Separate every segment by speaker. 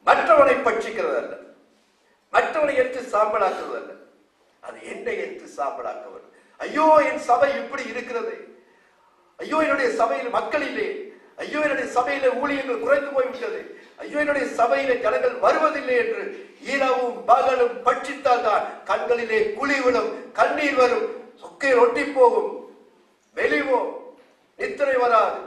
Speaker 1: மற்றவனை பட்சிக்கிறது அல்ல மற்றவனை எடுத்து சாம்பலாக்குவது அல்ல அது என்னை எடுத்து சாம்பலாக்குவது ஐயோ என் சபை இப்படி இருக்கிறது ஐயோ என்னுடைய சபையில் மக்கள் இல்லை ஐயோ என்னுடைய சபையில ஊழியர்கள் குறைந்து போய்விட்டது ஐயோ என்னுடைய சபையில ஜனங்கள் வருவதில்லை என்று இரவும் பகலும் பட்சித்தால் தான் கண்களிலே குழி விழும் கண்ணீர் வரும் சொக்கையில் ஒட்டி போகும் வெளிவோம் நித்திரை வராது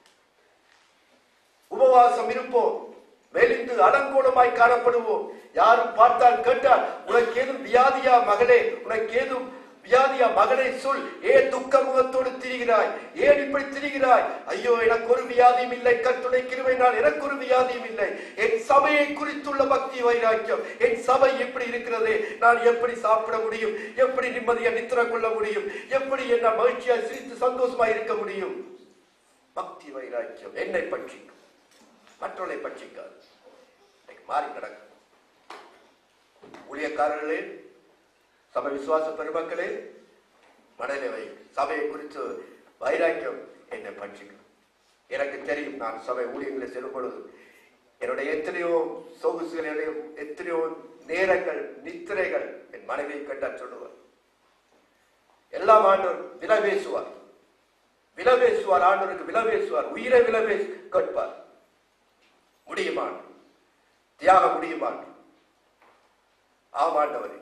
Speaker 1: உபவாசம் இருப்போம் மெலிந்து அலங்கோலமாய் காணப்படுவோம் யாரும் பார்த்தால் கேட்டால் உனக்கு ஏதும் வியாதியா மகளே உனக்கு ஏதும் வியாதியா மகனை சொல் ஏன் துக்க முகத்தோடு திரிகிறாய் ஏன் இப்படி திரிகிறாய் ஐயோ எனக்கு ஒரு வியாதியும் இல்லை கத்துணை கிருபையினால் எனக்கு ஒரு வியாதியும் இல்லை என் சபையை குறித்துள்ள பக்தி வைராக்கியம் என் சபை எப்படி இருக்கிறது நான் எப்படி சாப்பிட முடியும் எப்படி நிம்மதியா நித்திர கொள்ள முடியும் எப்படி என்ன மகிழ்ச்சியா சிரித்து சந்தோஷமா இருக்க முடியும் பக்தி வைராக்கியம் என்னை பட்சிக்கும் மற்றவனை பட்சிக்காது இன்னைக்கு மாறி நடக்கும் ஊழியக்காரர்களே சபை விசுவாச பெருமக்களே மனநிலை வை சபையை குறித்து வைராக்கியம் என்னை பட்சிக்கும் எனக்கு தெரியும் நான் சபை ஊழியங்களை செல்லும் பொழுது என்னுடைய எத்தனையோ சொகுசுகள் என்னுடைய எத்தனையோ நேரங்கள் நித்திரைகள் என் மனைவியை கண்டால் சொல்லுவார் எல்லாம் ஆண்டவர் விலை பேசுவார் விலை பேசுவார் ஆண்டவருக்கு விலை பேசுவார் உயிரை விலை பேசு கேட்பார் முடியுமான் தியாகம் முடியுமான் ஆமாண்டவரே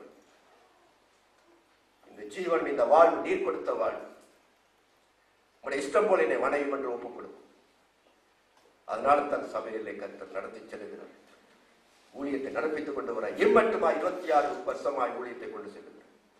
Speaker 1: இந்த ஜீவன் இந்த வாழ்வு நீர் கொடுத்த வாழ்வு உங்களுடைய இஷ்டம் போல என்னை மனைவி என்று ஒப்புக் கொடுக்கும் அதனால தன் சபையிலே கர்த்தர் நடத்தி செல்கிறார் ஊழியத்தை நடப்பித்துக் கொண்டு வர இம்மட்டுமா இருபத்தி ஆறு வருஷமாய் ஊழியத்தை கொண்டு செல்கிறார்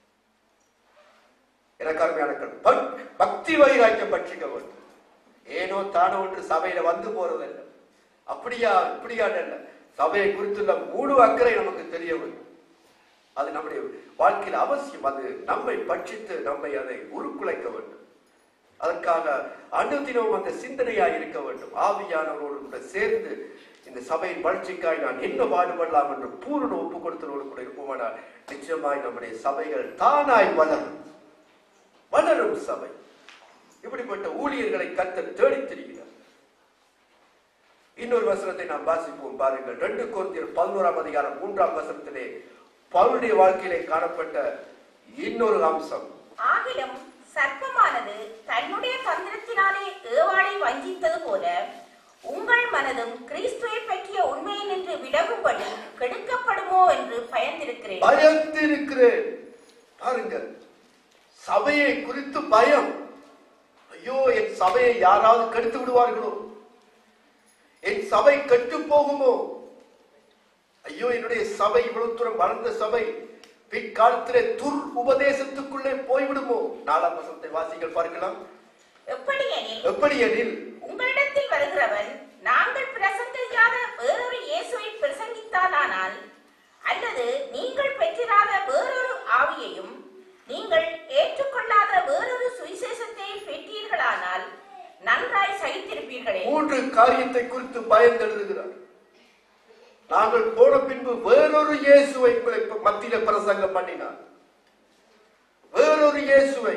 Speaker 1: எனக்கு அருமையான கண் பக்- பக்தி வைராக்கியம் பற்றிக்க வேண்டும் ஏனோ தானோ ஒன்று சபையில வந்து போறதல்ல அப்படியா இப்படியா அல்ல சபையை குறித்துள்ள மூணு அக்கறை நமக்கு தெரிய வேண்டும் அது நம்முடைய வாழ்க்கையில் அவசியம் அது நம்மை பட்சித்து நம்மை அதை உருக்குலைக்க வேண்டும் அதற்காக அனுதினமும் அந்த சிந்தனையாய் இருக்க வேண்டும் ஆவியானவரோடு கூட சேர்ந்து இந்த சபையின் வளர்ச்சிக்காய் நான் என்ன பாடுபடலாம் என்று பூரண ஒப்பு கொடுத்தலோடு கூட இருப்போமானால் நிச்சயமாய் நம்முடைய சபைகள் தானாய் வளரும் வளரும் சபை இப்படிப்பட்ட ஊழியர்களை கத்தர் தேடித் திரிகிறார் இன்னொரு வசனத்தை நாம் வாசிப்போம் பாருங்கள் ரெண்டு கோர்த்தியர் பதினோராம் அதிகாரம் மூன்றாம் வசனத்திலே பவுலுடைய வாழ்க்கையிலே காணப்பட்ட இன்னொரு அம்சம்
Speaker 2: ஆகிலும் சர்ப்பமானது தன்னுடைய தந்திரத்தினாலே ஏவாளை வஞ்சித்தது போல உங்கள் மனதும் கிறிஸ்துவை பற்றிய உண்மையை நின்று விலகும்படி கெடுக்கப்படுமோ என்று பயந்திருக்கிறேன்
Speaker 1: பயந்திருக்கிறேன் பாருங்க சபையை குறித்து பயம் ஐயோ என் சபையை யாராவது கெடுத்து விடுவார்களோ என் சபை கெட்டு போகுமோ ஐயோ என்னுடைய சபை இவ்வளவு தூரம் வளர்ந்த சபை பிற்காலத்திலே துர் உபதேசத்துக்குள்ளே போய்விடுமோ நாலாம் வசனத்தை வாசிகள் பார்க்கலாம்
Speaker 2: எப்படியெனில்
Speaker 1: எப்படி எனில்
Speaker 2: உங்களிடத்தில் வருகிறவன் நாங்கள் பிரசங்கிக்காத வேறொரு இயேசுவை பிரசங்கித்தானால் அல்லது நீங்கள் பெற்றிராத வேறொரு ஆவியையும் நீங்கள் ஏற்றுக்கொள்ளாத வேறொரு சுவிசேஷத்தையும் பெற்றீர்களானால் நன்றாய் சகித்திருப்பீர்களே
Speaker 1: மூன்று காரியத்தை குறித்து பயந்தெழுதுகிறார் நாங்கள் போன பின்பு வேறொரு இயேசுவை உங்களை மத்தியில பிரசங்கம் பண்ணினார் வேறொரு இயேசுவை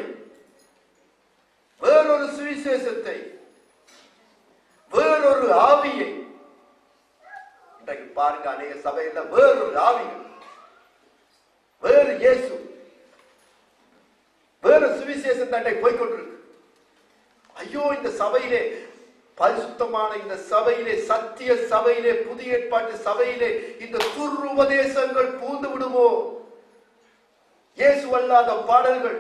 Speaker 1: வேறொரு சுவிசேஷத்தை வேறொரு ஆவியை இன்றைக்கு பாருங்க அநேக சபையில வேறொரு ஆவிகள் வேறு இயேசு வேறு சுவிசேஷம் தண்டை போய்கொண்டிருக்கு ஐயோ இந்த சபையிலே பரிசுத்தமான இந்த சபையிலே சத்திய சபையிலே புதிய ஏற்பாட்டு சபையிலே இந்த துர்உபதேசங்கள் பூந்து விடுமோ இயேசு அல்லாத பாடல்கள்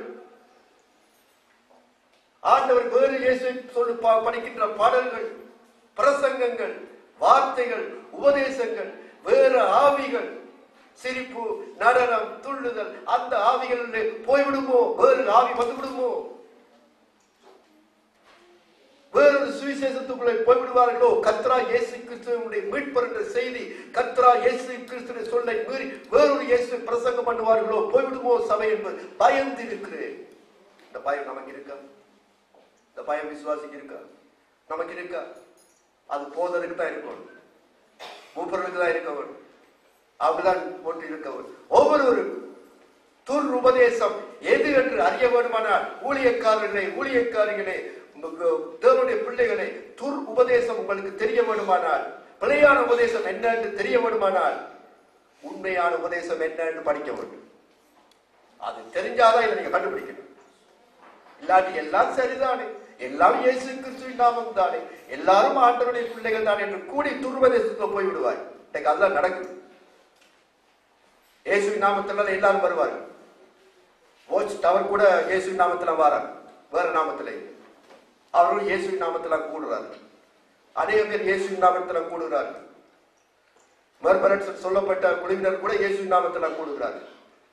Speaker 1: ஆண்டவர் வேறு இயேசுவை சொல்லி பா- படிக்கின்ற பாடல்கள் பிரசங்கங்கள் வார்த்தைகள் உபதேசங்கள் வேறு ஆவிகள் சிரிப்பு நடனம் துள்ளுதல் அந்த ஆவிகளிலே போய்விடுமோ வேறு ஆவி வந்து விடுமோ வேறொரு சுவிசேஷத்துக்குள்ளே போய்விடுவார்களோ கத்ரா இயேசு கிறிஸ்துவனுடைய மீட்பர் என்ற செய்தி கத்ரா இயேசு கிறிஸ்துவின் சொல்லை மீறி வேறொரு இயேசு பிரசங்கம் பண்ணுவார்களோ போய்விடுமோ சபை என்பது பயந்து இருக்கிறேன் இந்த பயம் நமக்கு இருக்கா இந்த பயம் விசுவாசிக்கு இருக்கா நமக்கு இருக்கா அது போதருக்கு தான் இருக்கணும் மூப்பர்களுக்கு தான் இருக்கணும் அவங்கதான் போட்டு இருக்கவர் ஒவ்வொருவரும் துர் உபதேசம் எது என்று அறிய வேண்டுமானால் ஊழியக்காரர்களே ஊழியக்காரிகளே உங்க தேவனுடைய பிள்ளைகளே துர் உபதேசம் உங்களுக்கு தெரிய வேண்டுமானால் பிழையான உபதேசம் என்ன என்று தெரிய வேண்டுமானால் உண்மையான உபதேசம் என்ன என்று படிக்க வேண்டும் அது தெரிஞ்சாதான் இதை நீங்க கண்டுபிடிக்கணும் இல்லாட்டி எல்லாம் சரிதானே எல்லாம் இயேசு கிறிஸ்துவின் நாமம் தானே எல்லாரும் ஆண்டவருடைய பிள்ளைகள் தான் என்று கூடி துர்வதேசத்துல போய் விடுவாய் இன்னைக்கு அதெல்லாம் நடக்குது இயேசுவின் நாமத்துல எல்லாரும் வருவார்கள் வாட்ச் டவர் கூட இயேசுவின் நாமத்துல வாராங்க வேற நாமத்துல அவர்களும் இயேசுவின் நாமத்துல கூடுறார்கள் அநேக பேர் இயேசுவின் நாமத்துல கூடுகிறார்கள் மறுபரட்சம் சொல்லப்பட்ட குழுவினர் கூட இயேசுவின் நாமத்துல கூடுகிறார்கள்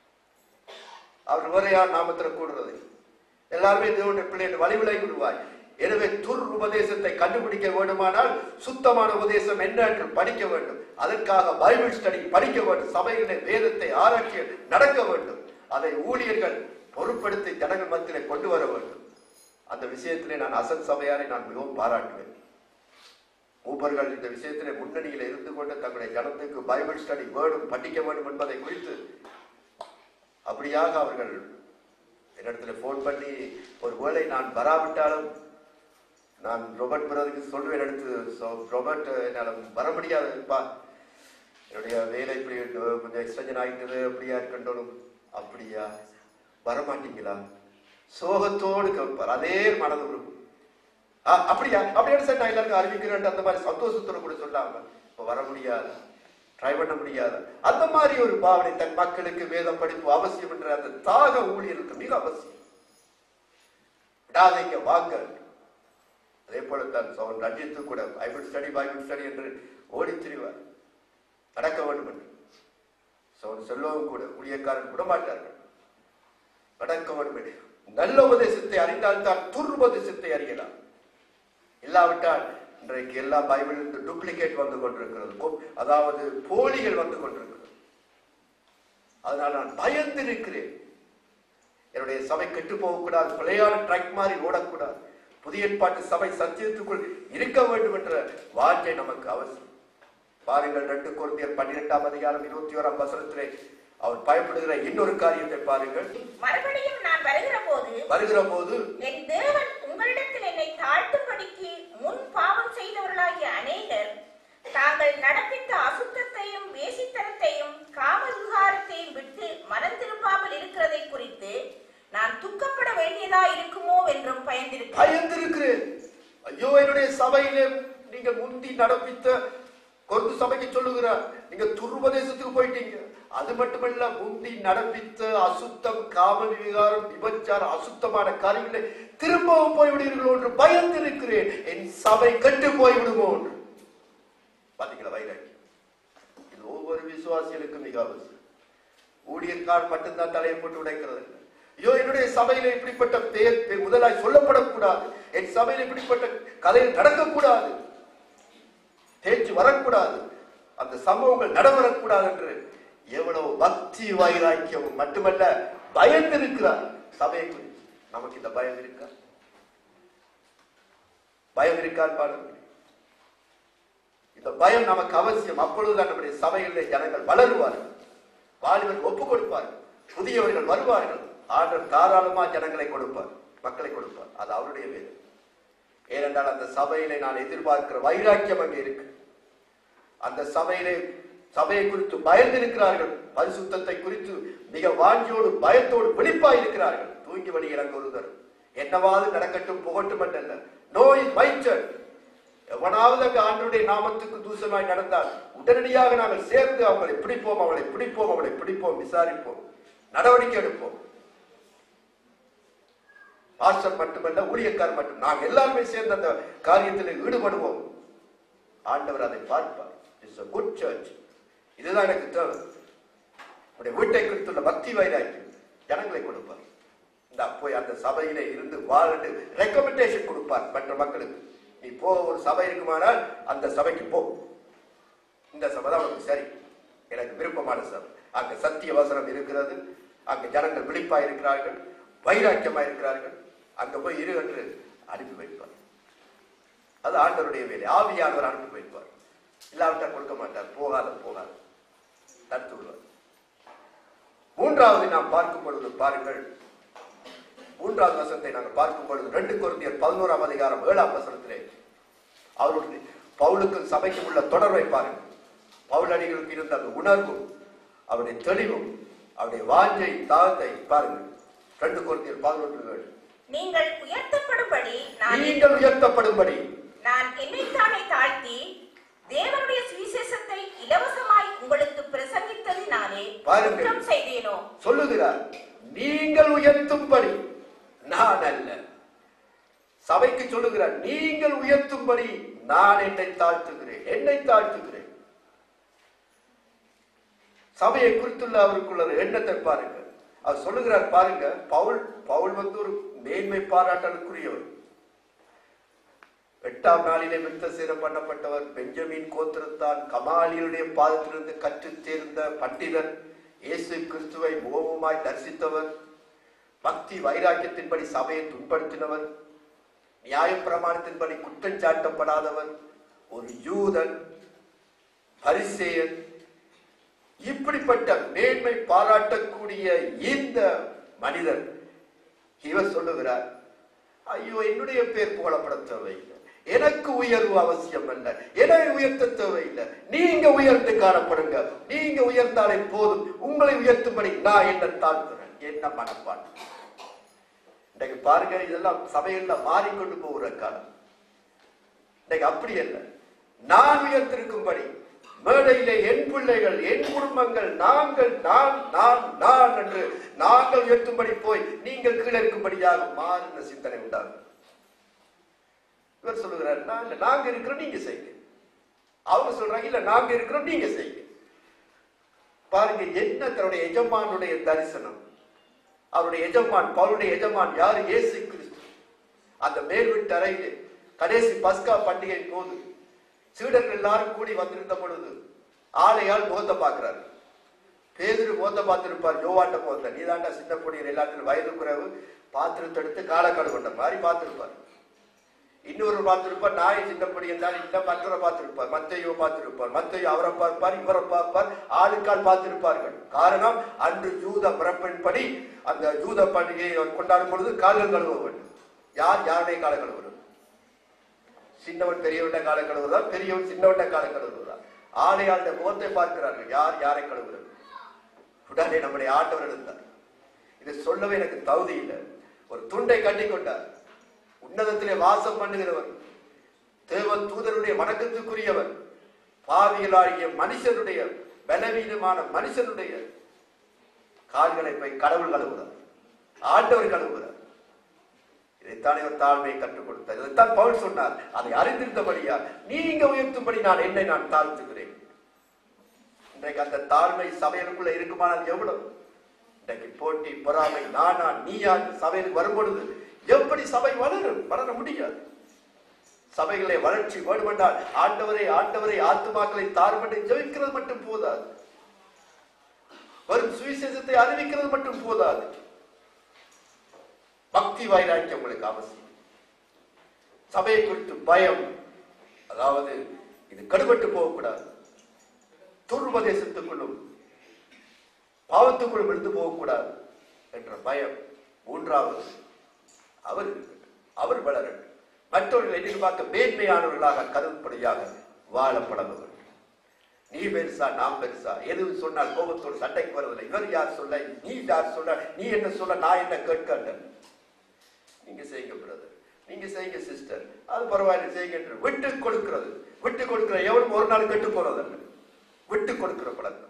Speaker 1: அவர் வேற யார் நாமத்துல கூடுறது எல்லாருமே தேவனுடைய பிள்ளைகள் வழிவிலை விடுவாய் எனவே துர் உபதேசத்தை கண்டுபிடிக்க வேண்டுமானால் சுத்தமான உபதேசம் என்ன என்று படிக்க வேண்டும் அதற்காக பைபிள் ஸ்டடி படிக்க வேண்டும் சபைகளிலே வேதத்தை ஆராய்ச்சி நடக்க வேண்டும் அதை ஊழியர்கள் பொருட்படுத்தி ஜனங்கள் மத்தியிலே கொண்டு வர வேண்டும் அந்த விஷயத்திலே நான் அசன் சபையாரை நான் மிகவும் பாராட்டுவேன் மூப்பர்கள் இந்த விஷயத்திலே முன்னணியில் இருந்து கொண்டு தங்களுடைய ஜனத்துக்கு பைபிள் ஸ்டடி வேணும் படிக்க வேண்டும் என்பதை குறித்து அப்படியாக அவர்கள் என்னிடத்துல போன் பண்ணி ஒரு வேளை நான் வராவிட்டாலும் நான் ரோபர்ட் பிரதருக்கு சொல்வேன் எடுத்து "So, ரோபர்ட் என்னால் வர முடியாதுப்பா என்னுடைய வேலை இப்படி கொஞ்சம் எக்ஸ்டென்ஷன் ஆகிட்டது அப்படியா இருக்கட்டும் அப்படியா வரமாட்டீங்களா சோகத்தோடு கேட்பார் அதே மனது உருவம் ஆ, அப்படியா அப்படின்னு சார் நான் எல்லாருக்கும் அறிவிக்கிறேன் அந்த மாதிரி சந்தோஷத்தோட கூட சொல்லாம இப்ப வர முடியாது ட்ரை பண்ண முடியாது அந்த மாதிரி ஒரு பாவனை தன் மக்களுக்கு வேதம் படிப்பு அவசியம் என்ற அந்த தாக ஊழியருக்கு மிக அவசியம் விடாதீங்க வாங்க அதே போல தான் சோன் ரஞ்சித்து கூட பைபிள் ஸ்டடி பைபிள் ஸ்டடி என்று ஓடி திரிவார் நடக்க வேண்டும் என்று சோன் செல்வம் கூட ஊழியக்காரன் விட மாட்டார்கள் நடக்க வேண்டும் என்று நல்ல உபதேசத்தை அறிந்தால் தான் துர் உபதேசத்தை அறியலாம் இல்லாவிட்டால் இன்றைக்கு எல்லா பைபிள் டூப்ளிகேட் வந்து கொண்டிருக்கிறது கொ- அதாவது போலிகள் வந்து கொண்டிருக்கிறது அதனால் நான் பயந்து இருக்கிறேன் என்னுடைய சபை கெட்டு போகக்கூடாது பிழையான ட்ரக் மாதிரி ஓடக்கூடாது புதிய ஏற்பாட்டு சபை சத்தியத்துக்குள் இருக்க வேண்டும் என்ற வாஞ்சை நமக்கு அவசியம் பாருங்கள் ரெண்டு குருந்தியர் பன்னிரெண்டாம் அதிகாரம் இருபத்தி ஓராம் வசனத்திலே அவர் பயப்படுகிற இன்னொரு காரியத்தை பாருங்கள்
Speaker 2: மறுபடியும் நான் வருகிற போது
Speaker 1: வருகிற போது
Speaker 2: என் தேவன் உங்களிடத்தில் என்னை தாழ்த்தும்படிக்கு முன் பாவம் செய்தவர்களாகிய அநேகர் தாங்கள் நடப்பித்த அசுத்தத்தையும் வேசித்தனத்தையும் காம விகாரத்தையும் விட்டு மனம் திரும்பாமல் இருக்கிறதை குறித்து நான் துக்கப்பட வேண்டியதா இருக்குமோ என்றும் பயந்திருக்கிறேன்
Speaker 1: பயந்திருக்கிறேன் ஐயோ என்னுடைய சபையிலே நீங்க முந்தி நடப்பித்த கொண்டு சபைக்கு சொல்லுகிறார் நீங்க துர்வதேசத்துக்கு போயிட்டீங்க அது மட்டுமல்ல முந்தி நடப்பித்த அசுத்தம் காம விகாரம் விபச்சாரம் அசுத்தமான காரியங்களை திரும்பவும் போய்விடுவீர்களோ என்று பயந்திருக்கிறேன் என் சபை கெட்டு போய்விடுமோ என்று பாத்தீங்களா வைராக்கி இது ஒவ்வொரு விசுவாசிகளுக்கும் மிக அவசியம் ஊழியர்கார் மட்டும்தான் தலையை போட்டு உடைக்கிறது இல்லை. ஐயோ என்னுடைய சபையில இப்படிப்பட்ட பெயர் பெயர் முதலாய் சொல்லப்படக்கூடாது என் சபையில இப்படிப்பட்ட கதையில் நடக்கக்கூடாது பேச்சு வரக்கூடாது அந்த சம்பவங்கள் நடவரக்கூடாது என்று எவ்வளவு பக்தி வைராக்கியம் மட்டுமல்ல பயந்து இருக்கிறார் சபையை குறித்து நமக்கு இந்த பயம் இருக்கா பயம் இருக்கான்னு பாருங்க இந்த பயம் நமக்கு அவசியம் அப்பொழுதுதான் நம்முடைய சபைகளிலே ஜனங்கள் வளருவார்கள் வாலிபர் ஒப்பு கொடுப்பார்கள் புதியவர்கள் வருவார்கள் ஆண்டவர் தாராளமா ஜனங்களை கொடுப்பார் மக்களை கொடுப்பார் அது அவருடைய வேலை ஏனென்றால் அந்த சபையிலே நான் எதிர்பார்க்கிற வைராக்கியம் அங்கே இருக்கு அந்த சபையிலே சபையை குறித்து பயந்திருக்கிறார்கள் பரிசுத்தத்தை குறித்து மிக வாஞ்சியோடு பயத்தோடு விழிப்பாய் இருக்கிறார்கள் தூங்கி வழி இறங்க ஒருவர் என்னவாது நடக்கட்டும் புகட்டும் அல்ல நோய் மைச்சல் எவனாவது அங்கு ஆண்டவருடைய நாமத்துக்கு தூசமாய் நடந்தால் உடனடியாக நாங்கள் சேர்ந்து அவங்களை பிடிப்போம் அவளை பிடிப்போம் அவளை பிடிப்போம் விசாரிப்போம் நடவடிக்கை எடுப்போம் பாஸ்டர் மட்டுமல்ல ஊழியக்காரர் மட்டும் நாங்கள் எல்லாருமே சேர்ந்து அந்த காரியத்தில் ஈடுபடுவோம் ஆண்டவர் அதை பார்ப்பார் இட்ஸ் a குட் சர்ச் இதுதான் எனக்கு தேவை உடைய வீட்டை குறித்துள்ள பக்தி வைராக்கியம் ஜனங்களை கொடுப்பார் இந்த போய் அந்த சபையிலே இருந்து வாழ்ந்து ரெக்கமெண்டேஷன் கொடுப்பார் மற்ற மக்களுக்கு நீ போக ஒரு சபை இருக்குமானால் அந்த சபைக்கு போ இந்த சபை தான் உனக்கு சரி எனக்கு விருப்பமான சபை அங்க சத்திய வசனம் இருக்கிறது அங்க ஜனங்கள் விழிப்பா இருக்கிறார்கள் வைராக்கியமா இருக்கிறார்கள் அங்க போய் இரு என்று அனுப்பி வைப்பார் அது ஆண்டவருடைய வேலை ஆவியானவர் அனுப்பி வைப்பார் இல்லாவிட்டால் கொடுக்க மாட்டார் போகாத போகாத தடுத்து விடுவார் மூன்றாவது நாம் பார்க்கும் பொழுது பாருங்கள் மூன்றாவது வசனத்தை நாங்கள் பார்க்கும் பொழுது ரெண்டு குருந்தியர் பதினோராம் அதிகாரம் ஏழாம் வசனத்திலே அவருடைய பவுலுக்கும் சபைக்கும் உள்ள தொடர்பை பாருங்கள் பவுலடிகளுக்கு இருந்த அந்த உணர்வும் அவருடைய தெளிவும் அவருடைய வாஞ்சை தாகத்தை பாருங்கள் ரெண்டு குழந்தைகள் பதினொன்று ஏழு.
Speaker 2: நீங்கள் உயர்த்தப்படும்படி நான்
Speaker 1: நீங்கள் உயர்த்தப்படும்படி
Speaker 2: நான் என்னைத்தானே தாழ்த்தி தேவனுடைய சுவிசேஷத்தை இலவசமாய் உங்களுக்கு பிரசங்கித்ததினாலே
Speaker 1: பாருங்கள்.
Speaker 2: குற்றம் செய்தேனோ
Speaker 1: சொல்லுகிறார் நீங்கள் உயர்த்தும்படி நான் அல்ல சபைக்கு சொல்லுகிறார் நீங்கள் உயர்த்தும்படி நான் என்னை தாழ்த்துகிறேன் என்னை தாழ்த்துகிறேன் சபையை குறித்துள்ள அவருக்குள்ள ஒரு எண்ணத்தை பாருங்க அவர் சொல்லுகிறார் பாருங்க பவுல் பவுல் வந்து ஒரு மேன்மை பாராட்டலுக்குரியவர் எட்டாம் நாளிலே விருத்த சேரம் பண்ணப்பட்டவர் பெஞ்சமின் கோத்திரத்தான் கமாலியுடைய பாதத்திலிருந்து கற்றுத் தேர்ந்த பண்டிதர் இயேசு கிறிஸ்துவை முகமுமாய் தரிசித்தவர் பக்தி வைராக்கியத்தின்படி சபையை துன்படுத்தினவர் நியாயப்பிரமாணத்தின்படி குற்றம் சாட்டப்படாதவர் ஒரு யூதன் பரிசேயன் இப்படிப்பட்ட மேன்மை பாராட்டக்கூடிய இந்த மனிதர் இவர் சொல்லுகிறார் ஐயோ என்னுடைய பேர் புகழப்பட தேவையில்லை எனக்கு உயர்வு அவசியம் அல்ல என்னை உயர்த்த தேவையில்லை நீங்க உயர்ந்து காணப்படுங்க நீங்க உயர்ந்தாலே போதும் உங்களை உயர்த்தும்படி நான் என்ன தாழ்த்துறேன் என்ன மனப்பான் இன்னைக்கு பாருங்க இதெல்லாம் சபையில மாறிக்கொண்டு போகிற காலம் இன்னைக்கு அப்படி அல்ல நான் உயர்த்திருக்கும்படி மேடையிலே என் பிள்ளைகள் என் குடும்பங்கள் நாங்கள் நான் நான் நான் என்று நாங்கள் உயர்த்தும்படி போய் நீங்கள் கீழே இருக்கும்படியாக மாறின சிந்தனை உண்டாகும் இவர் சொல்லுகிறார் நாங்க நாங்க இருக்கிறோம் நீங்க செய்யுங்க அவங்க சொல்றாங்க இல்ல நாங்க இருக்கிறோம் நீங்க செய்யுங்க பாருங்க என்ன தன்னுடைய எஜமானுடைய தரிசனம் அவருடைய எஜமான் பவுலுடைய எஜமான் யாரு இயேசு கிறிஸ்து அந்த மேல் வீட்டு அறையிலே கடைசி பஸ்கா பண்டிகை போது சீடர்கள் எல்லாரும் கூடி வந்திருந்த பொழுது ஆளையால் முகத்தை பார்க்கிறார் பேதுரு முகத்தை பார்த்திருப்பார் யோவாட்ட முகத்தை நீதாண்டா சின்ன பொடியர் எல்லாத்திலும் வயது குறைவு பாத்திரத்தை எடுத்து காலக்காடு கொண்ட மாதிரி பார்த்திருப்பார் இன்னொரு பார்த்திருப்பார் நாய் சின்ன பொடியன் தான் இல்ல மற்றவரை பார்த்திருப்பார் மத்தையோ பார்த்திருப்பார் மத்தையோ அவரை பார்ப்பார் இவரை பார்ப்பார் ஆளுக்கால் பார்த்திருப்பார்கள் காரணம் அன்று யூத பிறப்பின்படி அந்த யூத பண்டிகையை கொண்டாடும் பொழுது கால்கள் கழுவ வேண்டும் யார் யாருடைய கால கழுவுறது சின்னவன் பெரியவன்ட கால கழுவுறதா பெரியவன் சின்னவன்ட கால கழுவுறதா ஆளையாளுடைய முகத்தை பார்க்கிறார்கள் யார் யாரை கழுவுறது உடனே நம்முடைய ஆண்டவர் இருந்தார் இதை சொல்லவே எனக்கு தகுதி இல்லை ஒரு துண்டை கட்டி கொண்டார் உன்னதத்திலே வாசம் பண்ணுகிறவர் தேவ தூதருடைய வணக்கத்துக்குரியவர் பாவியலாகிய மனுஷனுடைய பலவீனமான மனுஷனுடைய கால்களை போய் கடவுள் கழுவுகிறார் ஆண்டவர் கழுவுகிறார் இதைத்தான் இவர் தாழ்மையை கற்றுக் கொடுத்தார் இதைத்தான் பவுல் சொன்னார் அதை அறிந்திருந்தபடியா நீங்க உயர்த்தும்படி நான் என்னை நான் தாழ்த்துகிறேன் இன்றைக்கு அந்த தாழ்மை சபையிலுக்குள்ள இருக்குமானால் எவ்வளவு இன்றைக்கு போட்டி பொறாமை நானா நீயா சபையில் வரும்பொழுது எப்படி சபை வளரும் வளர முடியாது சபைகளை வளர்ச்சி வேண்டுமென்றால் ஆண்டவரை ஆண்டவரை ஆத்துமாக்களை தார்மண்டை ஜெயிக்கிறது மட்டும் போதாது வரும் சுவிசேஷத்தை அறிவிக்கிறது மட்டும் போதாது பக்தி வைராக்கியம் உங்களுக்கு அவசியம் சபையை குறித்து பயம் அதாவது இது கடுபட்டு போகக்கூடாது துர்மதேசத்துக்குள்ளும் பாவத்துக்குள்ளும் விழுந்து போகக்கூடாது என்ற பயம் மூன்றாவது அவர் இருக்கட்டும். அவர் வளரட்டும் மற்றவர்கள் எதிர்பார்க்க மேன்மையானவர்களாக கருதுபடியாக வாழ பழக வேண்டும் நீ பெருசா நான் பெருசா எது சொன்னால் கோபத்தோடு சண்டைக்கு வருவதில்லை இவர் யார் சொல்ல நீ யார் சொல்ல நீ என்ன சொல்ல நான் என்ன கேட்க நீங்க செய்யுங்க பிரதர் நீங்க செய்யுங்க சிஸ்டர் அது பரவாயில்லை செய்யுங்க என்று விட்டு கொடுக்கிறது விட்டு கொடுக்கிற எவனும் ஒரு நாள் கெட்டு போறதல்ல விட்டு கொடுக்கிற பழக்கம்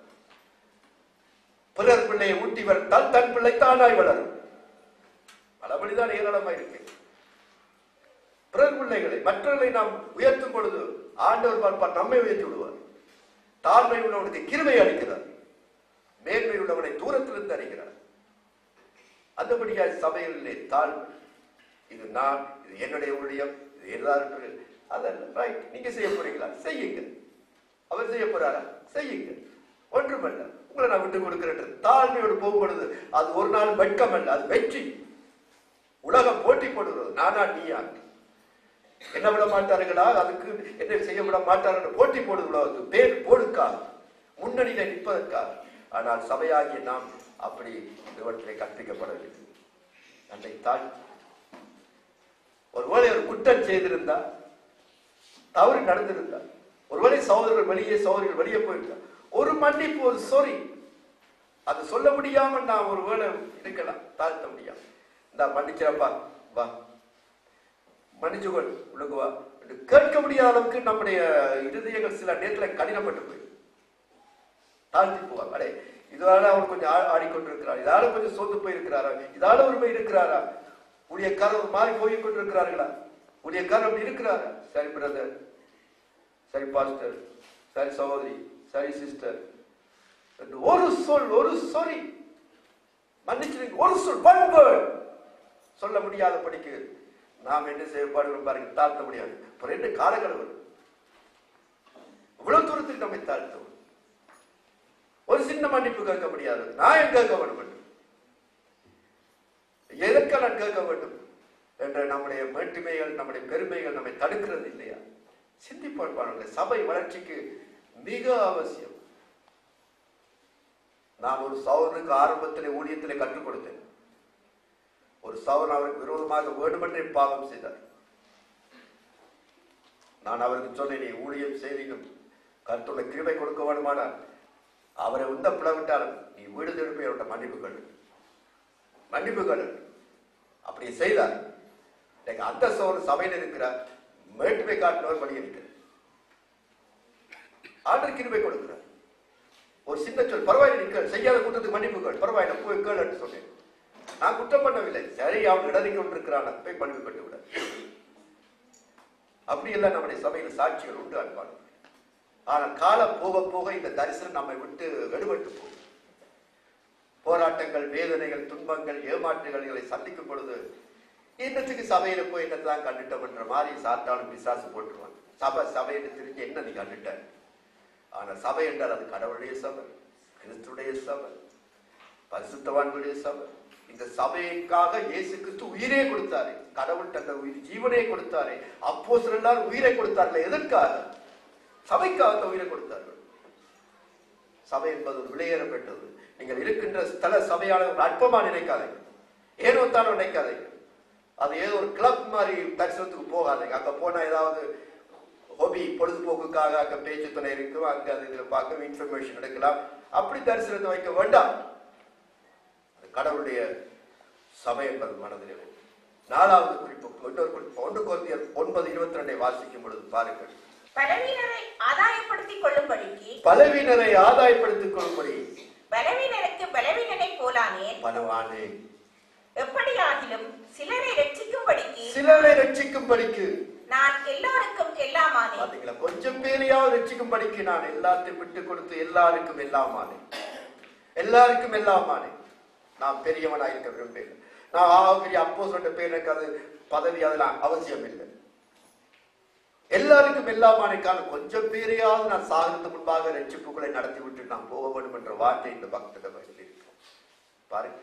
Speaker 1: பிறர் பிள்ளையை ஊட்டி வளர்த்தால் தன் பிள்ளை தானாய் வளரும் பலபடிதான் ஏராளமா இருக்கு பிறர் பிள்ளைகளை மற்றவர்களை நாம் உயர்த்தும் பொழுது ஆண்டவர் பார்ப்பார் நம்மை உயர்த்தி விடுவார் தாழ்மை உள்ளவனுக்கு கிருமை அளிக்கிறார் மேன்மை உள்ளவனை தூரத்திலிருந்து அறிகிறார் அந்தபடியாய் சபைகளிலே தாழ்மை இது நான் இது என்னுடைய ஊழியம் இது எல்லாரும் அதல்ல ரைட் நீங்க செய்ய போறீங்களா செய்யுங்க அவர் செய்ய போறாரா செய்யுங்க ஒன்றுமல்ல உங்களை நான் விட்டு கொடுக்கிறேன் தாழ்மையோடு போகும் பொழுது அது ஒரு நாள் வெட்கம் அல்ல அது வெற்றி உலகம் போட்டி போடுகிறது நானா நீயா என்ன விட மாட்டார்களா அதுக்கு என்ன செய்ய விட மாட்டார்கள் போட்டி போடுகிறது பேர் போடுக்காக முன்னணியில நிற்பதற்காக ஆனால் சபையாகிய நாம் அப்படி இவற்றை கற்பிக்கப்படவில்லை தன்னை தாழ்த்தி ஒருவேளை ஒரு குற்றம் செய்திருந்தா தவறு நடந்திருந்தார் ஒருவேளை சகோதரர்கள் வெளியே சகோதரிகள் வெளியே போயிருந்தார் ஒரு மன்னிப்பு ஒரு சொறி அது சொல்ல முடியாம நான் ஒரு வேளை இருக்கலாம் தாழ்த்த முடியாம இந்த மன்னிச்சிடப்பா வா மன்னிச்சுக்கொள் உள்ளுக்கு வா என்று கேட்க முடியாத அளவுக்கு நம்முடைய இருதயங்கள் சில நேரத்தில் கடினப்பட்டு போய் தாழ்த்தி போவாங்க அடே இதால அவர் கொஞ்சம் ஆ- ஆடிக்கொண்டிருக்கிறார் இதால கொஞ்சம் சோர்ந்து போயிருக்கிறாரா இதால ஒருமை இருக்கிறாரா ஊழியக்காரர் மாறி போய் கொண்டிருக்கிறார்களா ஊழியக்காரர் அப்படி இருக்கிறாரா சரி பிரதர் சரி பாஸ்டர் சரி சகோதரி சரி சிஸ்டர் என்று ஒரு சொல் ஒரு சொறி மன்னிச்சிருங்க ஒரு சொல் one word சொல்ல முடியாத படிக்கு நாம் என்ன செய்யப்பாடுகிறோம் பாருங்க தாழ்த்த முடியாது இப்ப ரெண்டு காலங்கள் வரும் இவ்வளவு தூரத்துக்கு நம்மை தாழ்த்துவோம் ஒரு சின்ன மன்னிப்பு கேட்க முடியாது நான் ஏன் கேட்க வேண்டும் எதற்கு நான் கேட்க வேண்டும் என்ற நம்முடைய மேட்டுமைகள் நம்முடைய பெருமைகள் நம்மை தடுக்கிறது இல்லையா சிந்திப்பான் பாருங்க சபை வளர்ச்சிக்கு மிக அவசியம் நான் ஒரு சௌரனுக்கு ஆரம்பத்திலே ஊழியத்திலே கற்றுக் கொடுத்தேன் ஒரு சௌரன் அவருக்கு விரோதமாக வேண்டுமென்றே பாவம் செய்தார் நான் அவருக்கு சொன்னேன் நீ ஊழியம் செய்தீர்கள் கருத்துள்ள கிருபை கொடுக்க வேண்டுமானால் அவரை உந்த பிளவிட்டாலும் நீ வீடு திருப்பி அவர்கிட்ட மன்னிப்பு கேளு மன்னிப்பு கேளு அப்படி செய்தார் இன்னைக்கு அந்த சோறு சபையில் இருக்கிறார் மேட்டுமை காட்டினவர் பணி இருக்கிறார் ஆண்டர் கிருபை கொடுக்கிறார் ஒரு சின்ன சொல் பரவாயில்லை நீ கேள் செய்யாத குற்றத்துக்கு மன்னிப்பு கேள் பரவாயில்லை போய் கேள் என்று சொன்னேன் நான் குற்றம் பண்ணவில்லை சரி அவன் இடறி கொண்டிருக்கிறான் போய் மன்னிப்பு கட்டு விட அப்படி எல்லாம் நம்முடைய சபையில் சாட்சிகள் உண்டு அன்பான ஆனால் காலம் போக போக இந்த தரிசனம் நம்மை விட்டு எடுபட்டு போகும் போராட்டங்கள் வேதனைகள் துன்பங்கள் ஏமாற்றுகள் இதை சந்திக்கும் பொழுது இன்னத்துக்கு சபையில போய் என்னதான் கண்டுட்டோம் என்ற மாதிரி சாத்தாலும் பிசாசு போட்டுருவான் சபை சபையில தெரிஞ்சு என்ன நீ கண்டுட்ட ஆனா சபை என்றால் அது கடவுளுடைய சபை கிறிஸ்துடைய சபை பரிசுத்தவான்களுடைய சபை இந்த சபைக்காக இயேசு கிறிஸ்து உயிரே கொடுத்தாரு கடவுள் தந்த உயிர் ஜீவனே கொடுத்தாரு அப்போ எல்லாரும் உயிரை கொடுத்தார்கள் எதற்காக சபைக்காக அந்த உயிரை கொடுத்தார்கள் சபை என்பது ஒரு விலையேறப்பட்டது நீங்கள் இருக்கின்ற ஸ்தல சபையான ஒரு அற்பமா நினைக்காதீங்க ஏனோ தானோ நினைக்காதீங்க அது ஏதோ ஒரு கிளப் மாதிரி தரிசனத்துக்கு போகாதீங்க அங்க போனா ஏதாவது ஹோபி பொழுதுபோக்குக்காக அங்க பேச்சு துணை இருக்கும் அங்க அது இதுல பார்க்க இன்ஃபர்மேஷன் எடுக்கலாம் அப்படி தரிசனத்தை வைக்க வேண்டாம் அது கடவுளுடைய சபை என்பது மனதில் வேண்டும். நாலாவது குறிப்பு இன்னொரு குறிப்பு ஒன்று குழந்தையர் ஒன்பது இருபத்தி ரெண்டை வாசிக்கும் பொழுது பாருங்கள்
Speaker 2: பலவீனரை ஆதாயப்படுத்திக் கொள்ளும்படிக்கு
Speaker 1: பலவீனரை ஆதாயப்படுத்திக் கொள்ளும்படி
Speaker 2: பலவீனருக்கு பலவீனனை போலானேன்
Speaker 1: பலவானே
Speaker 2: எப்படியாகிலும் சிலரை ரட்சிக்கும்படிக்கு
Speaker 1: சிலரை ரட்சிக்கும்படிக்கு
Speaker 2: நான் எல்லோருக்கும் எல்லாமானேன்
Speaker 1: பாத்தீங்களா கொஞ்சம் பேரையாவது ரட்சிக்கும்படிக்கு நான் எல்லாத்தையும் விட்டு கொடுத்து எல்லாருக்கும் எல்லாமானே எல்லாருக்கும் எல்லாமானே நான் பெரியவனா இருக்க விரும்புகிறேன் நான் ஆக பெரிய அப்போ சொன்ன பேர் எனக்கு அது பதவி அதெல்லாம் அவசியம் இல்லை எல்லாருக்கும் எல்லாமான காலம் கொஞ்சம் பேரையாவது நான் சாகிறது முன்பாக ரட்சிப்புகளை நடத்தி விட்டு நான் போக வேண்டும் என்ற வார்த்தை இந்த பக்தர்கள் இருக்கு பாருங்க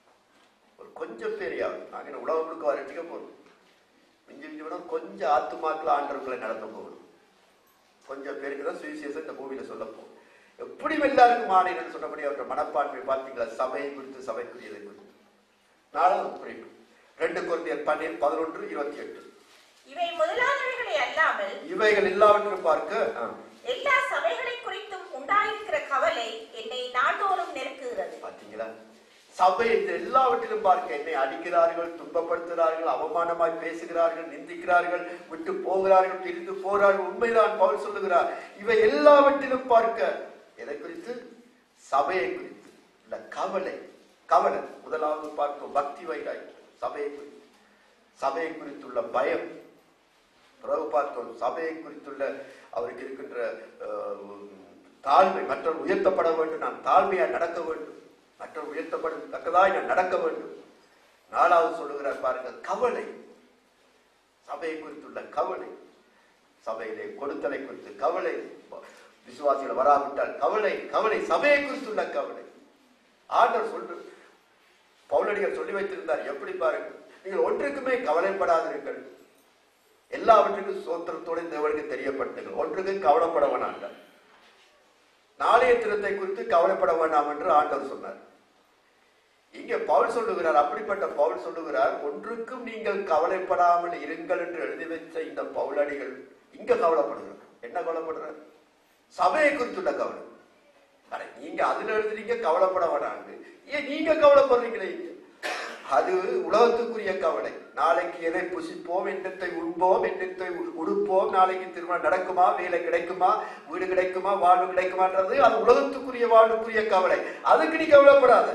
Speaker 1: ஒரு கொஞ்சம் பேரையாவது நாங்க என்ன உலகம் முழுக்க ரட்சிக்க போறோம் மிஞ்சி மிஞ்சி விட கொஞ்சம் ஆத்துமாக்கள் ஆண்டவர்களை நடத்த போகணும் கொஞ்சம் பேருக்கு தான் சுவிசேஷம் இந்த பூமியில சொல்ல போகும் எப்படி எல்லாருக்கும் ஆணையர்கள் சொன்னபடி அவருடைய மனப்பான்மை பார்த்தீங்களா சபையை குறித்து சபைக்குரியதை குறித்து நாலாவது குறிப்பு ரெண்டு குழந்தையர் பன்னீர் பதினொன்று இருபத்தி எட்டு
Speaker 2: இவை முதலானவைகளை அல்லாமல்
Speaker 1: இவைகள் எல்லாவற்றையும் பார்க்க ஆ,
Speaker 2: எல்லா சபைகளை குறித்தும் உண்டாயிருக்கிற கவலை என்னை நாள்தோறும் நெருக்குகிறது
Speaker 1: பாத்தீங்களா சபை இந்த எல்லாவற்றிலும் பார்க்க என்னை அடிக்கிறார்கள் துன்பப்படுத்துகிறார்கள் அவமானமாய் பேசுகிறார்கள் நிந்திக்கிறார்கள் விட்டு போகிறார்கள் பிரிந்து போகிறார்கள் உண்மைதான் பவுல் சொல்லுகிறார் இவை எல்லாவற்றிலும் பார்க்க எதை குறித்து சபையை குறித்து இல்ல கவலை கவலை முதலாவது பார்க்கும் பக்தி வைராய் சபையை குறித்து சபையை குறித்துள்ள பயம் பிறகு பார்த்தோம் சபையை குறித்துள்ள அவருக்கு இருக்கின்ற அஹ், தாழ்மை மற்றவர் உயர்த்தப்பட வேண்டும் நான் தாழ்மையா நடக்க வேண்டும் மற்றவர் உயர்த்தப்படும் தக்கதாய் நான் நடக்க வேண்டும் நாலாவது சொல்லுகிறார் பாருங்க கவலை சபையை குறித்துள்ள கவலை சபையிலே கொடுத்தலை குறித்து கவலை விசுவாசிகள் வராவிட்டால் கவலை கவலை சபையை குறித்துள்ள கவலை ஆண்டவர் சொல்லு பவுலடிகள் சொல்லி வைத்திருந்தார் எப்படி பாருங்க நீங்கள் ஒன்றுக்குமே கவலைப்படாதீர்கள் எல்லாவற்றுக்கும் சோத்திரத்தோடு தேவனுக்கு தெரியப்படுத்துங்கள் ஒன்றுக்கும் கவலைப்பட வேண்டாம் நாளைய தினத்தை குறித்து கவலைப்பட வேண்டாம் என்று ஆண்டவர் சொன்னார் இங்கே பவுல் சொல்லுகிறார் அப்படிப்பட்ட பவுல் சொல்லுகிறார் ஒன்றுக்கும் நீங்கள் கவலைப்படாமல் இருங்கள் என்று எழுதி வைத்த இந்த பவுலடிகள் இங்க கவலைப்படுகிறோம் என்ன கவலைப்படுற சபையை குறித்துள்ள கவலை அட, நீங்க அதுல எழுதுறீங்க கவலைப்பட வேணாங்க ஏன் நீங்க கவலைப்படுறீங்களே இங்க? அது உலகத்துக்குரிய கவலை நாளைக்கு எதை புசிப்போம் என்னத்தை உண்போம் என்னத்தை உ- உடுப்போம் நாளைக்கு திருமணம் நடக்குமா வேலை கிடைக்குமா வீடு கிடைக்குமா வாழ்வு கிடைக்குமான்றது அது உலகத்துக்குரிய வாழ்வுக்குரிய கவலை அதுக்கு நீ கவலைப்படாத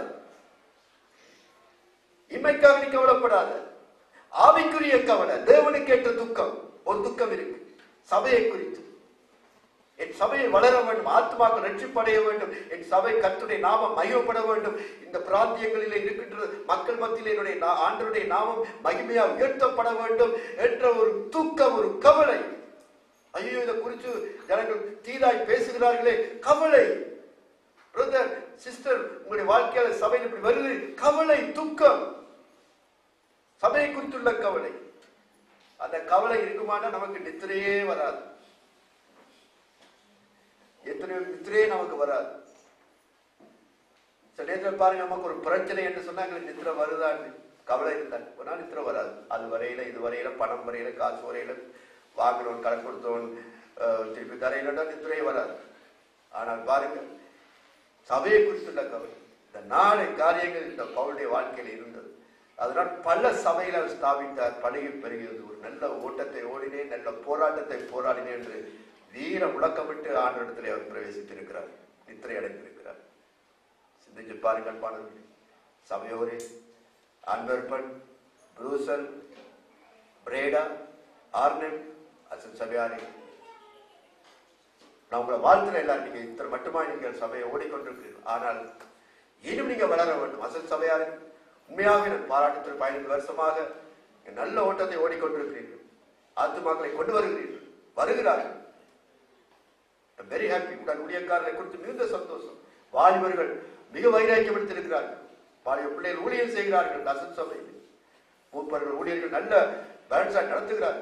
Speaker 1: இம்மைக்காக நீ கவலைப்படாத ஆவிக்குரிய கவலை தேவனுக்கு ஏற்ற துக்கம் ஒரு துக்கம் இருக்கு சபையை குறித்து என் சபையை வளர வேண்டும் ஆத்மாக்கள் ரட்சிப்படைய வேண்டும் என் சபை கர்த்தருடைய நாமம் மகிமைப்பட வேண்டும் இந்த பிராந்தியங்களிலே இருக்கின்ற மக்கள் மத்தியில் என்னுடைய நா- ஆண்டவருடைய நாமம் மகிமையா உயர்த்தப்பட வேண்டும் என்ற ஒரு தூக்கம் ஒரு கவலை ஐயோ இதை குறித்து ஜனங்கள் தீதாய் பேசுகிறார்களே கவலை பிரதர் சிஸ்டர் உங்களுடைய வாழ்க்கையால சபையில் இப்படி வருது கவலை துக்கம் சபையை குறித்துள்ள கவலை அந்த கவலை இருக்குமானா நமக்கு நித்திரையே வராது எத்தனையோ நித்திரையே நமக்கு வராது சில நேரத்தில் பாருங்க நமக்கு ஒரு பிரச்சனை என்று சொன்னா எங்களுக்கு நித்திரை வருதான்னு கவலை இருந்தால் ஒரு நாள் நித்திரை வராது அது வரையில இது வரையில பணம் வரையில காசு வரையில வாங்கினவன் கடன் கொடுத்தவன் அஹ், திருப்பி தரையிலன்னா நித்திரையே வராது ஆனால் பாருங்க சபையை குறித்துள்ள கவலை இந்த நாலு காரியங்கள் இந்த பவுளுடைய வாழ்க்கையில் இருந்தது அதனால் பல சபையில அவர் ஸ்தாபித்தார் பழகி பெருகியது ஒரு நல்ல ஓட்டத்தை ஓடினேன் நல்ல போராட்டத்தை போராடினேன் என்று வீர முழக்கமிட்டு ஆண்டிடத்தில் அவர் பிரவேசித்திருக்கிறார் நித்திரை அடைந்திருக்கிறார் சிந்திச்சு பாருங்கள் பாடல்கள் சபையோரே அன்பர்பன் ப்ரூசல் பிரேடா ஆர்னெம் அசன் சபையாரே நான் உங்களை வாழ்த்துல எல்லாம் நீங்க இத்தனை மட்டுமா நீங்கள் சபையை ஓடிக்கொண்டிருக்கிறீர்கள் ஆனால் இன்னும் நீங்க வளர வேண்டும் அசல் சபையாரே உண்மையாக நான் பாராட்டு பதினைந்து வருஷமாக நீங்க நல்ல ஓட்டத்தை ஓடிக்கொண்டிருக்கிறீர்கள் ஆத்துமாக்களை கொண்டு வருகிறீர்கள் வருகிறார்கள் வெரி ஹாப்பி உடன் ஊழியக்காரர்களை குறித்து மிகுந்த சந்தோஷம் வாலிபர்கள் மிக வைராக்கியப்படுத்திருக்கிறார்கள் வாலிப பிள்ளைகள் ஊழியர் செய்கிறார்கள் அசல் சபையில் மூப்பர்கள் ஊழியர்கள் நல்ல பேலன்ஸா நடத்துகிறார்கள்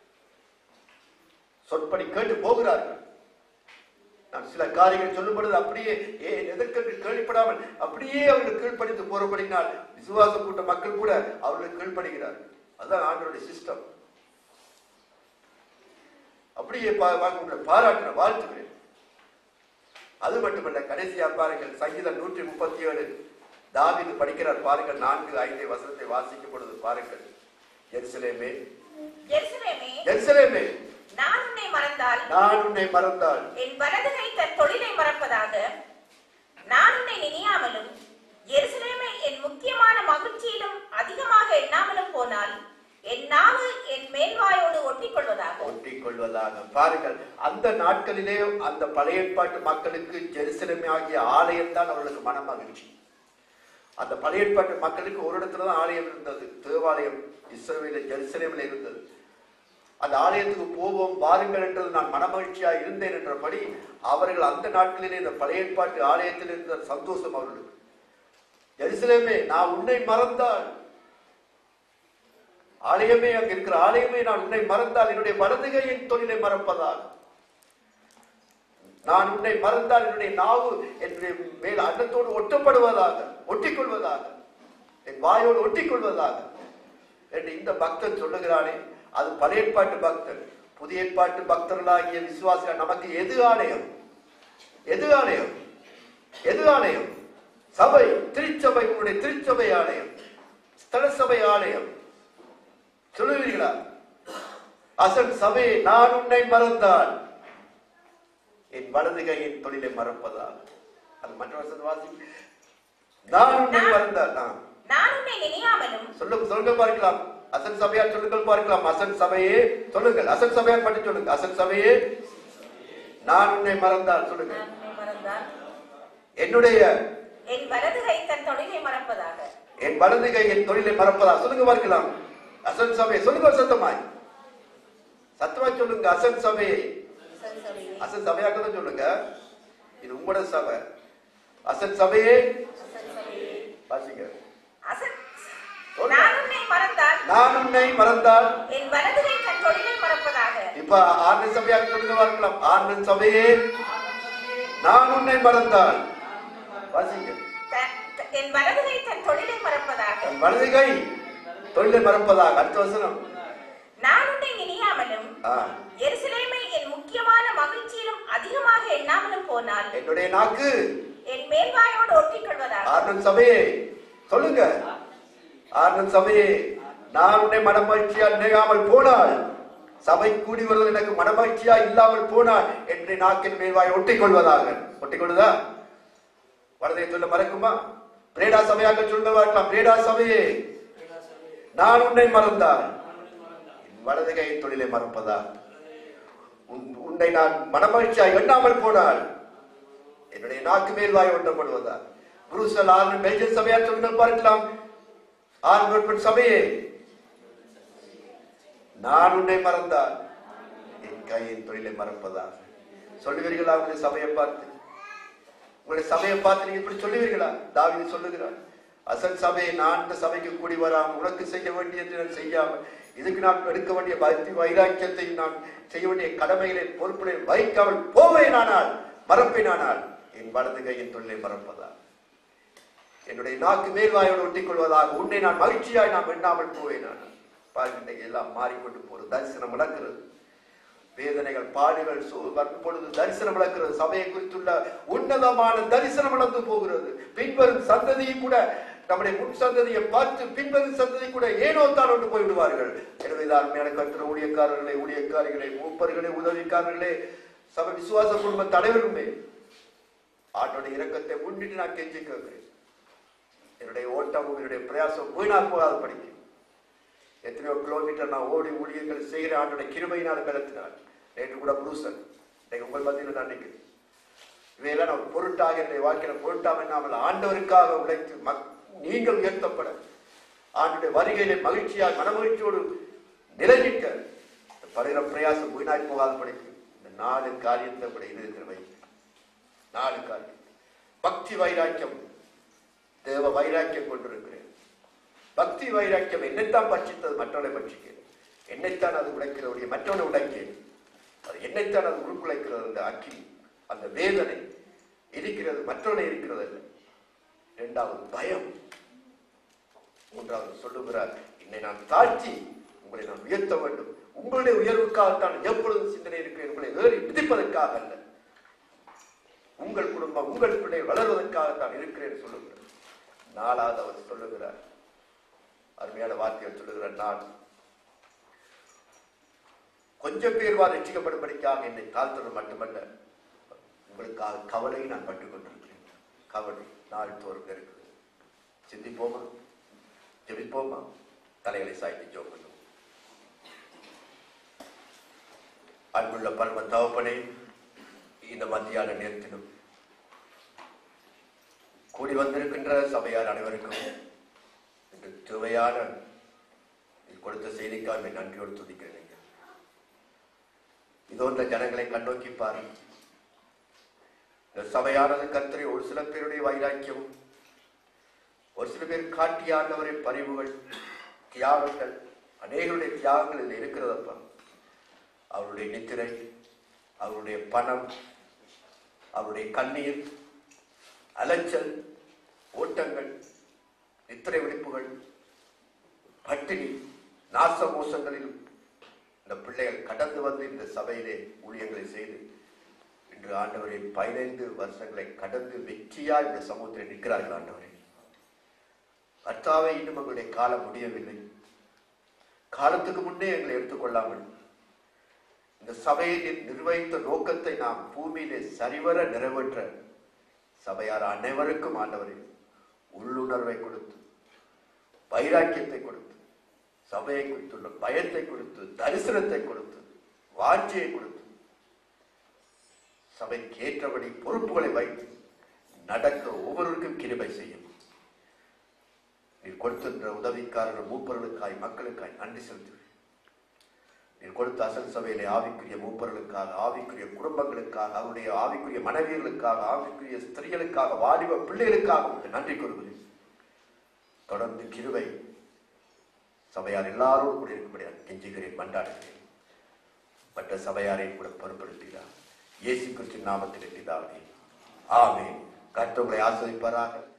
Speaker 1: சொற்படி கேட்டு போகிறார்கள் நான் சில காரியங்கள் சொல்லும் பொழுது அப்படியே ஏன் எதற்கென்று கேள்விப்படாமல் அப்படியே அவர்கள் கீழ்ப்படித்து போறபடினால் விசுவாச கூட்ட மக்கள் கூட அவர்கள் கீழ்ப்படுகிறார்கள் அதுதான் ஆண்டவருடைய சிஸ்டம் அப்படியே பா- பா- உங்களை பாராட்டுற வாழ்த்துகிறேன் அது மட்டுமல்ல கடைசியா பாருங்கள் சங்கீதம் நூற்றி முப்பத்தி ஏழு தாவீது படிக்கிறார் பாருங்கள் நான்கு ஐந்து வசனத்தை வாசிக்கும் பொழுது பாருங்கள் எருசலேமே
Speaker 2: எருசலேமே
Speaker 1: எருசலேமே
Speaker 2: நான் உன்னை மறந்தால்
Speaker 1: நான் உன்னை மறந்தால்
Speaker 2: என் வலது கை தன் தொழிலை மறப்பதாக நான் உன்னை நினையாமலும் எருசலேமை என் முக்கியமான மகிழ்ச்சியிலும் அதிகமாக எண்ணாமலும் போனால் என் நாவு என் மேல்வாயோடு ஒட்டிக் கொள்வதாக
Speaker 1: ஒட்டிக் கொள்வதாக பாருங்கள் அந்த நாட்களிலே அந்த பழைய ஏற்பாட்டு மக்களுக்கு ஜெருசலேம் ஆகிய ஆலயம் தான் அவர்களுக்கு மன மகிழ்ச்சி அந்த பழைய ஏற்பாட்டு மக்களுக்கு ஒரு இடத்துல தான் ஆலயம் இருந்தது தேவாலயம் இஸ்ரவேல ஜெருசலேமில் இருந்தது அந்த ஆலயத்துக்கு போவோம் வாருங்கள் என்றது நான் மனமகிழ்ச்சியாக இருந்தேன் என்றபடி அவர்கள் அந்த நாட்களிலே இந்த பழைய ஏற்பாட்டு ஆலயத்தில் இருந்த சந்தோஷம் அவர்களுக்கு ஜெருசலேமே நான் உன்னை மறந்தால் ஆலயமே அங்க இருக்கிற ஆலயமே நான் உன்னை மறந்தால் என்னுடைய வலதுகை என் தொழிலை மறப்பதால் நான் உன்னை மறந்தால் என்னுடைய நாவு என்னுடைய மேல் அன்னத்தோடு ஒட்டப்படுவதாக ஒட்டிக்கொள்வதாக என் வாயோடு ஒட்டிக்கொள்வதாக என்று இந்த பக்தன் சொல்லுகிறானே அது பழைய ஏற்பாட்டு பக்தன் புதிய ஏற்பாட்டு பக்தர்களாகிய விசுவாசிகள் நமக்கு எது ஆலயம் எது ஆலயம் எது ஆலயம் சபை திருச்சபை உங்களுடைய திருச்சபை ஆலயம் ஸ்தல சபை ஆலயம் சொல்லுவீர்களா அசன் சபையை நான் உன்னை மறந்தால் என் வலது கையின் தொழிலை மறப்பதால் அது மற்ற வசனம் வாசி நான் உன்னை மறந்தால் நான்
Speaker 2: நான் உன்னை நினையாமலும்
Speaker 1: சொல்லுங்க சொல்லுங்க பார்க்கலாம் அசன் சபையார் சொல்லுங்கள் பார்க்கலாம் அசன் சபையே சொல்லுங்கள் அசன் சபையார் பற்றி சொல்லுங்க அசன் சபையே நான் உன்னை மறந்தால் சொல்லுங்க
Speaker 2: நான் உன்னை மறந்தால்
Speaker 1: என்னுடைய
Speaker 2: என் வலது கை தன் தொழிலை மறப்பதாக
Speaker 1: என் வலது கை என் தொழிலை மறப்பதா சொல்லுங்க பார்க்கலாம் அசன் சபையை சொல்லுங்க ஒரு சத்தமாய் சத்தமாய் சொல்லுங்க அசன் சபையை
Speaker 2: சரி, சரி.
Speaker 1: அசன் சபையாக தான் சொல்லுங்க இது உங்களோட சபை அசன் சபையே
Speaker 2: சரி, சரி.
Speaker 1: வாசிங்க
Speaker 2: அசன்
Speaker 1: சொல்லு.
Speaker 2: நான் உன்னை மறந்தால்
Speaker 1: நான் உன்னை மறந்தால்
Speaker 2: என் வலது கை தன் தொழிலை மறப்பதாக
Speaker 1: இப்ப ஆர்னன் சபையாக சொல்லுங்க பார்க்கலாம் ஆர்னன் சபையே நான் உன்னை மறந்தால் வாசிங்க
Speaker 2: த- த- என் வலது கை தன் தொழிலை மறப்பதாக
Speaker 1: தன் வலது கை தொழிலை மறப்பதாக அடுத்த வசனம்
Speaker 2: நான் உன்னை நினையாமலும்
Speaker 1: ஆ,
Speaker 2: எருசலேமை என் முக்கியமான மகிழ்ச்சியிலும் அதிகமாக எண்ணாமலும் போனால்
Speaker 1: என்னுடைய நாக்கு
Speaker 2: என் மேல்வாயோடு ஒட்டிக் கொள்வதாக
Speaker 1: ஆனந்த் சபையே சொல்லுங்க ஆனந்த் சபையே நான் உன்னை மனமகிழ்ச்சியா நினையாமல் போனால் சபை கூடி வருவது எனக்கு மனமகிழ்ச்சியா இல்லாமல் போனால் என்னுடைய நாக்கின் மேல்வாய் ஒட்டிக் கொள்வதாக ஒட்டிக் கொள்ளுதா வலதை சொல்ல மறக்குமா பிரேடா சபையாக சொல்லுவார்களாம் பிரேடா சபையே நான் உன்னை மறந்தால் என் வலது கை தொழிலை மறப்பதா உன்- உன்னை நான் மனமகிழ்ச்சியா எண்ணாமல் போனால் என்னுடைய நாக்கு மேல் வாய் ஒட்டப்படுவதா புருசல் ஆறு மேஜர் சபையார் சொல்லுங்கள் பார்க்கலாம் ஆறு சபையே நான் உன்னை மறந்தால் என் கையின் தொழிலை மறப்பதா சொல்லுவீர்களா உங்களுடைய சபையை பார்த்து உங்களுடைய சபையை பார்த்து நீங்க இப்படி சொல்லுவீர்களா தாவீது சொல்லுகிறார் அசல் சபையை நான் இந்த சபைக்கு கூடி வராமல் உனக்கு செய்ய வேண்டியதை நான் செய்யாமல் இதுக்கு நான் எடுக்க வேண்டிய பக்தி வைராக்கியத்தை நான் செய்ய வேண்டிய கடமைகளை பொறுப்புகளை வைக்காமல் போவேனானால் மறப்பேனானால் என் வலது கையின் தொழிலை மறப்பதா என்னுடைய நாக்கு மேல்வாயோடு ஒட்டிக் கொள்வதாக உன்னை நான் மகிழ்ச்சியாய் நான் எண்ணாமல் போவேனானால் பாருங்க இன்னைக்கு எல்லாம் மாறிக்கொண்டு போறது தரிசனம் நடக்கிறது வேதனைகள் பாடுகள் சு- வரும் பொழுது தரிசனம் நடக்கிறது சபையை குறித்துள்ள உன்னதமான தரிசனம் நடந்து போகிறது பின்வரும் சந்ததியை கூட நம்முடைய முன் சந்ததியை பார்த்து பின்வரும் சந்ததி கூட ஏனோ தான் ஒன்று போய் விடுவார்கள் எனவேதான் அருமையான கருத்துற ஊழியக்காரர்களே ஊழியக்காரிகளே மூப்பர்களே உதவிக்காரர்களே சபை விசுவாச குடும்ப தலைவருமே ஆண்டோட இரக்கத்தை முன்னிட்டு நான் கெஞ்சி கேட்கிறேன் என்னுடைய ஓட்டமும் என்னுடைய பிரயாசம் வீணாக போகாத படிக்கும் எத்தனையோ கிலோமீட்டர் நான் ஓடி ஊழியர்கள் செய்கிற ஆண்டோட கிருபையினால் பலத்தினார் நேற்று கூட புருஷன் இன்னைக்கு உங்கள் மத்தியில் நான் நிற்கிறேன் இவையெல்லாம் நான் பொருட்டாக என்னுடைய வாழ்க்கையில பொருட்டாக இல்லாமல் ஆண்டவருக்காக உழைத்து மக்- நீங்கள் உயர்த்தப்பட ஆண்டுடைய வருகையிலே மகிழ்ச்சியாக மனமகிழ்ச்சியோடு நிலைநிற்க இந்த படுகிற பிரயாசம் வீணாய் போகாத படிக்கும் இந்த நாலு காரியத்தை கூட இருக்கிற வை நாலு காரியம் பக்தி வைராக்கியம் தேவ வைராக்கியம் கொண்டிருக்கிறேன் பக்தி வைராக்கியம் என்னைத்தான் பட்சித்தது மற்றவனை பட்சிக்கிறது என்னைத்தான் அது உடைக்கிறவருடைய மற்றவனை உடைக்கிறது அது என்னைத்தான் அது உருக்குலைக்கிறது அந்த அக்கினி அந்த வேதனை இருக்கிறது மற்றவனை இருக்கிறது அல்ல இரண்டாவது பயம் மூன்றாவது சொல்லுகிறார் என்னை நான் தாழ்த்தி உங்களை நான் உயர்த்த வேண்டும் உங்களுடைய உயர்வுக்காகத்தான் எப்பொழுதும் சிந்தனை இருக்கிறேன் உங்களை ஏறி மிதிப்பதற்காக அல்ல உங்கள் குடும்பம் உங்கள் பிள்ளை வளர்வதற்காகத்தான் இருக்கிறேன் சொல்லுகிறார் நாலாவது அவர் சொல்லுகிறார் அருமையான வார்த்தைகள் சொல்லுகிறார் நான் கொஞ்சம் பேர் வா ரட்சிக்கப்படும்படிக்காக என்னை தாழ்த்துவது மட்டுமல்ல உங்களுக்காக கவலையை நான் பட்டுக் கொண்டிருக்கிறேன் கவலை நாள் தோறும் இருக்குது சிந்திப்போமா ஜெபிப்போமா தலைகளை சாய்த்து ஜோம் பண்ணுவோம் அன்புள்ள பரம தவப்பனே இந்த மத்தியான நேரத்திலும் கூடி வந்திருக்கின்ற சபையார் அனைவருக்கும் இன்று தேவையான நீ கொடுத்த செய்திக்காக என்னை நன்றியோடு துதிக்கிறேன் ஐயா. இதோ இந்த ஜனங்களை கண்ணோக்கி பாரு இந்த சபையானது கர்த்தரை ஒரு சில பேருடைய வைராக்கியம் ஒரு சில பேர் காட்டிய ஆண்டவரின் பரிவுகள் தியாகங்கள் அநேகருடைய தியாகங்கள் இதில் இருக்கிறதப்பா அவருடைய நித்திரை அவருடைய பணம் அவருடைய கண்ணீர் அலைச்சல் ஓட்டங்கள் நித்திரை விழிப்புகள் பட்டினி நாச மோசங்களிலும் இந்த பிள்ளைகள் கடந்து வந்து இந்த சபையிலே ஊழியங்களை செய்து இன்று ஆண்டவரை பதினைந்து வருஷங்களை கடந்து வெற்றியா இந்த சமூகத்தில் நிற்கிறார்கள் ஆண்டவரே கர்த்தாவே இன்னும் எங்களுடைய காலம் முடியவில்லை காலத்துக்கு முன்னே எங்களை எடுத்துக்கொள்ளாமல் இந்த சபையை நிர்வகித்த நோக்கத்தை நாம் பூமியிலே சரிவர நிறைவேற்ற சபையார் அனைவருக்கும் ஆண்டவரே உள்ளுணர்வை கொடுத்து வைராக்கியத்தை கொடுத்து சபையை குறித்துள்ள பயத்தை கொடுத்து தரிசனத்தை கொடுத்து வாஞ்சியை கொடுத்து சபைக்கு ஏற்றபடி பொறுப்புகளை வைத்து நடக்க ஒவ்வொருவருக்கும் கிருபை செய்யும் நீர் கொடுத்திருந்த உதவிக்காரர்கள் மூப்பர்களுக்காய் மக்களுக்காய் நன்றி செலுத்துகிறேன் நீர் கொடுத்த அசல் சபையிலே ஆவிக்குரிய மூப்பர்களுக்காக ஆவிக்குரிய குடும்பங்களுக்காக அவருடைய ஆவிக்குரிய மனைவியர்களுக்காக ஆவிக்குரிய ஸ்திரீகளுக்காக வாலிப பிள்ளைகளுக்காக உங்களுக்கு நன்றி கூறுகிறேன் தொடர்ந்து கிருவை சபையார் எல்லாரோடும் கூட இருக்கும்படியாக கெஞ்சுகிறேன் மன்றாடுகிறேன் மற்ற சபையாரை கூட பொறுப்படுத்துகிறார் இயேசு கிறிஸ்து நாமத்தில் பிதாவே ஆமென் கர்த்தர் உங்களை ஆசிரிப்பாராக